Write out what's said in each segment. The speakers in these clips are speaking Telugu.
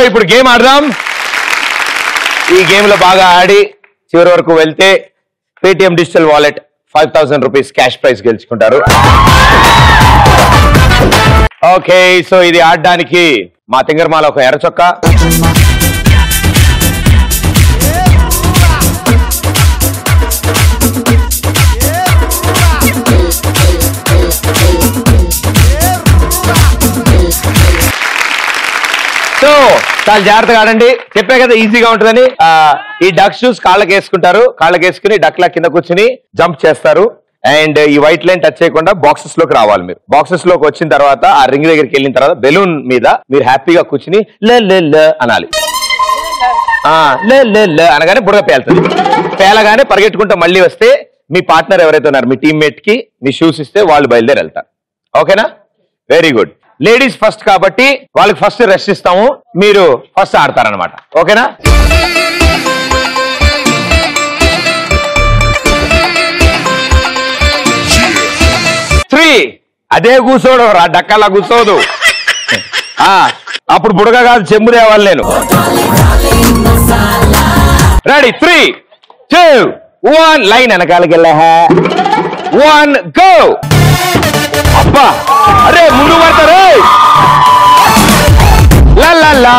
ఇప్పుడు గేమ్ ఆడదాం ఈ గేమ్ లో బాగా ఆడి చివరి వరకు వెళ్తే Paytm digital wallet five thousand rupees cash prize గెలుచుకుంటారు ఓకే సో ఇది ఆడడానికి మా తింగర్మాల ఒక ఎర్ర చొక్కా సో చాలా జాగ్రత్తగా ఆడండి చెప్పే కదా ఈజీగా ఉంటుందని ఆ, ఈ డక్ షూస్ కాళ్ళకి వేసుకుంటారు కాళ్ళకి వేసుకుని డక్ లా కింద కూర్చుని జంప్ చేస్తారు అండ్ ఈ వైట్ లైన్ టచ్ చేయకుండా బాక్సెస్ లోకి రావాలి మీరు బాక్సెస్ లోకి వచ్చిన తర్వాత ఆ రింగ్ దగ్గరికి వెళ్ళిన తర్వాత బెలూన్ మీద మీరు హ్యాపీగా కూర్చుని లే లే లే అనాలి ఆ, లే లే లే అనగానే బుడగ పేలుతుంది పేలగానే పరిగెట్టుకుంటూ మళ్ళీ వస్తే మీ పార్ట్నర్ ఎవరైతే ఉన్నారు మీ టీమ్మేట్ కి మీ షూస్ ఇస్తే వాళ్ళు బయలుదేరి వెళ్తారు ఓకేనా వెరీ గుడ్ లేడీస్ ఫస్ట్ కాబట్టి వాళ్ళకి ఫస్ట్ రెస్ట్ ఇస్తాము మీరు ఫస్ట్ ఆడతారనమాట ఓకేనా త్రీ అదే కూర్చోడు రా డక్కలా కూర్చోదు ఆ, అప్పుడు బుడగ కాదు చెంబు తేవాలి నేను ready three two one line వెనకాలకి వెళ్ళా వన్ గో అబ్బా అరే ముందు పడతారు లా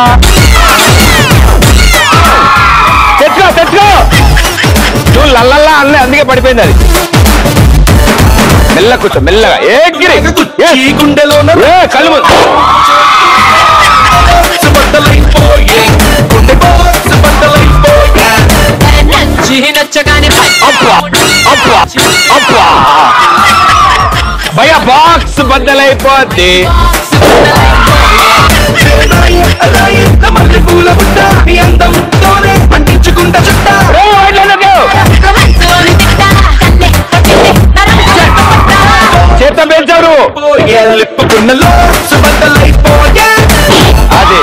తెచ్చుకో తెచ్చుకో నువ్వు లల్లల్లా అన్న అందుకే పడిపోయింది అది మెల్ల కూర్చో మెల్లగా ఏ గిరి ఈ గుండెలోన ఏ కళ్ళు మూసు. బాక్స్ బద్దలైపోయే గుండె బాక్స్ బద్దలైపోయే నచ్చి నచ్చగానే అబ్బా అబ్బా అబ్బా భయ బాక్స్ బద్దలైపోద్ది రాయి రాయి మల్లె పూల బుట్ట నీ అందంతోనే పండించుకుంటా చుట్ట రే, వైట్లలోకి. చేత్తో పేల్చారు పోయే లిప్పుకున్నలో బద్దలైపోయే అది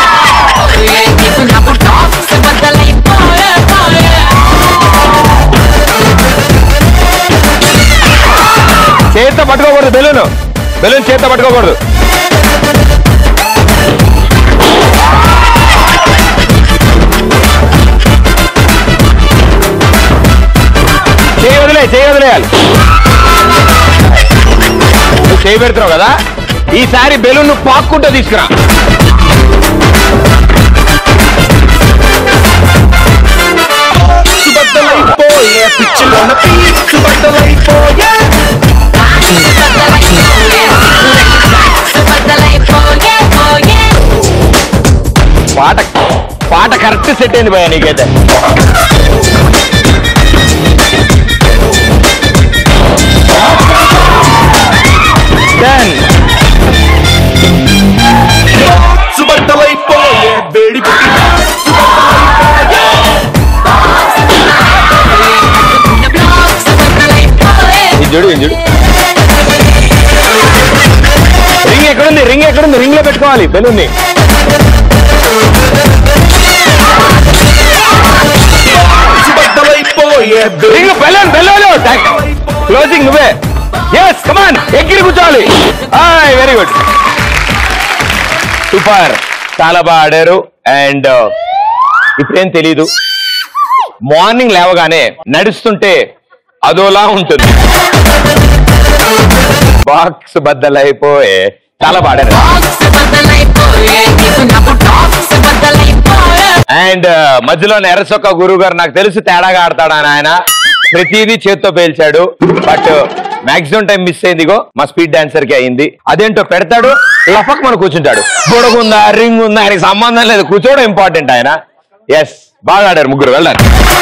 చేత్తో పట్టుకోకూడదు బెలూన్ బెలూన్ చేత్తో పట్టుకోకూడదు చేయి వదిలే చేయి వదిలేయాలి నువ్వు చేయి పెడుతున్నావు కదా ఈసారి బెలూన్ నువ్వు పాక్కుంటూ తీసుకురా బద్దలైపోయే పిచ్చిలోన పీచు బద్దలైపోయే పాట పాట కరెక్ట్ సెట్ అయింది భయ నీకైతే Done. సుబద్దలైపోయే వేడి పుట్టి ఇది చూడు ఇది చూడు రింగ్ ఎక్కడుంది రింగ్ ఎక్కడుంది రింగ్ లో పెట్టుకోవాలి బెలూన్ ని సుబద్దలైపోయే రింగ్ బెలూన్ బెలూన్ క్లోజింగ్ నువ్వే ఎస్ కమాన్ ఎగిరి కూర్చోవాలి వెరీ గుడ్ సూపర్ చాలా బాగా ఆడారు అండ్ ఇప్పుడేం తెలీదు మార్నింగ్ లేవగానే నడుస్తుంటే అదోలా ఉంటుంది బాక్స్ బద్దలైపోయే చాలా బాగా ఆడారు అండ్ మధ్యలో ఎర్రసొక్క గురువు గారు నాకు తెలుసు తేడాగా ఆడతాడు అని ఆయన ప్రతిదీ చేత్తో పేల్చాడు బట్ మాక్సిమం టైం మిస్ అయింది ఇగో మా స్పీడ్ డాన్సర్ కి అయింది అదేంటో పెడతాడు లఫక్ మన కూర్చుంటాడు గొడగుందా రింగ్ ఉందా ఆయనకి సంబంధం లేదు కూర్చోవడం ఇంపార్టెంట్ ఆయన ఎస్ బాగా ఆడారు ముగ్గురు వెళ్ళారు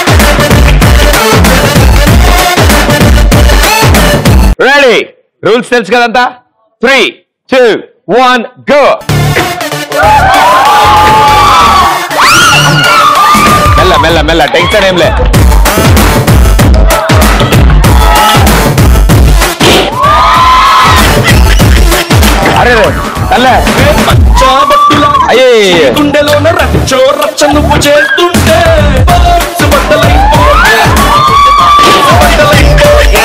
రెడీ రూల్స్ తెలుసు కదంతా త్రీ టూ వన్ గో మెల్ల మెల్ల మెల్ల టెన్షన్ ఏం లే అరే అల్లే అయ్యే గుండెలోన రచ్చో రచ్చ నువ్వు చేస్తుంటే బాక్స్ బద్దలైపోయే బద్దలైపోయే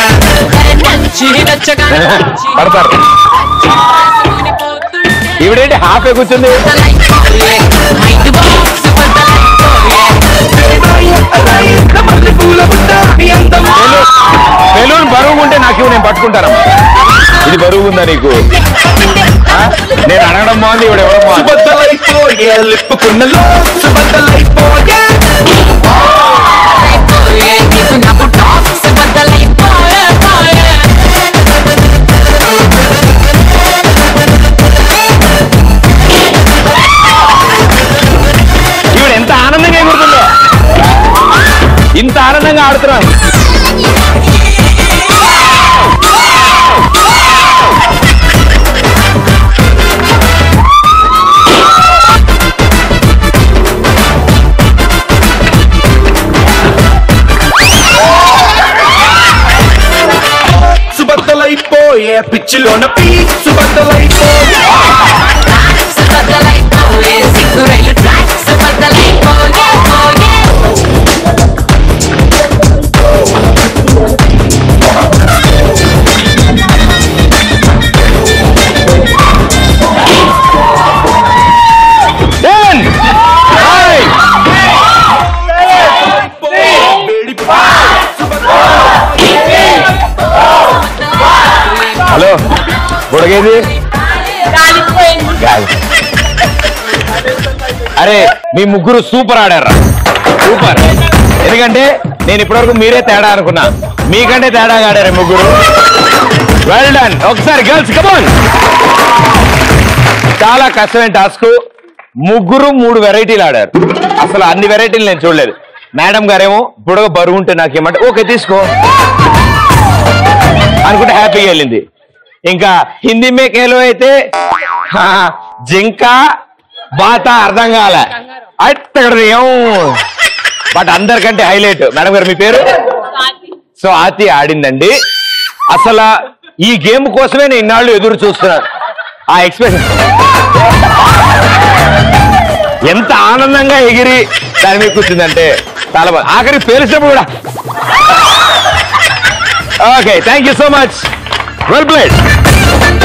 పడతారు ఈవిడేంటి హాఫ్ కూర్చుంది మైండ్ బాక్స్ బద్దలైపోయే అలా ఎంత మల్లెపూల బుట్ట నీ అందం బెలూన్ బరువు ఉంటే నాకు ఇవ్వు, నేను పట్టుకుంటాను ఇది బరువు ఉందా నీకు ఆ? నేను అడగడం బాగుంది ఇవిడ ఎవడం బాగుంది సుబద్దలైపోయే లిప్పుకున్నలో సుబద్దలైపోయే అయిపోయే నీకు నాకు టాక్స్ బద్దలైపోయే పోయే ఈవిడ ఎంత ఆనందంగా ఎగురుతుందో ఇంత ఆనందంగా ఆడుతున్నాం సుబద్దలైపోయే పిచ్చిలోన పీ సుబద్దలైపోయే ట్రాక్స్ బద్దలైపోయే సిగ్గురైలు ట్రాక్స్ బద్దలైపోయే పోయే Ten, nine, హలో బుడగేది కాదు. అరే మీ ముగ్గురు సూపర్ ఆడారా సూపర్ ఎందుకంటే నేను ఇప్పటివరకు మీరే తేడా అనుకున్నా మీకంటే తేడాగా ఆడారు ఈ ముగ్గురు వెల్ డన్ ఒకసారి గర్ల్స్ కమాన్ చాలా కష్టమైన టాస్క్ ముగ్గురు మూడు వెరైటీలు ఆడారు అసలు అన్ని వెరైటీలు నేను చూడలేదు మేడం గారేమో బుడగ బరువు ఉంటే నాకేమంటే ఓకే తీసుకో అనుకుంటే హ్యాపీగా వెళ్ళింది ఇంకా హిందీ మేకేలో అయితే హా, జింక బాత అర్థం కాలే అక్కడ ఏం బట్ అందరికంటే హైలైట్ మేడం గారు మీ పేరు సో ఆతి ఆడిందండి అసలు ఈ గేమ్ కోసమే నేను ఇన్నాళ్ళు ఎదురు చూస్తున్నాను ఆ ఎక్స్ప్రెషన్ ఎంత ఆనందంగా ఎగిరి దాని మీద కూర్చుందంటే చాలా బాగా ఆఖరి పేలిసినప్పుడు కూడా okay thank you so much well played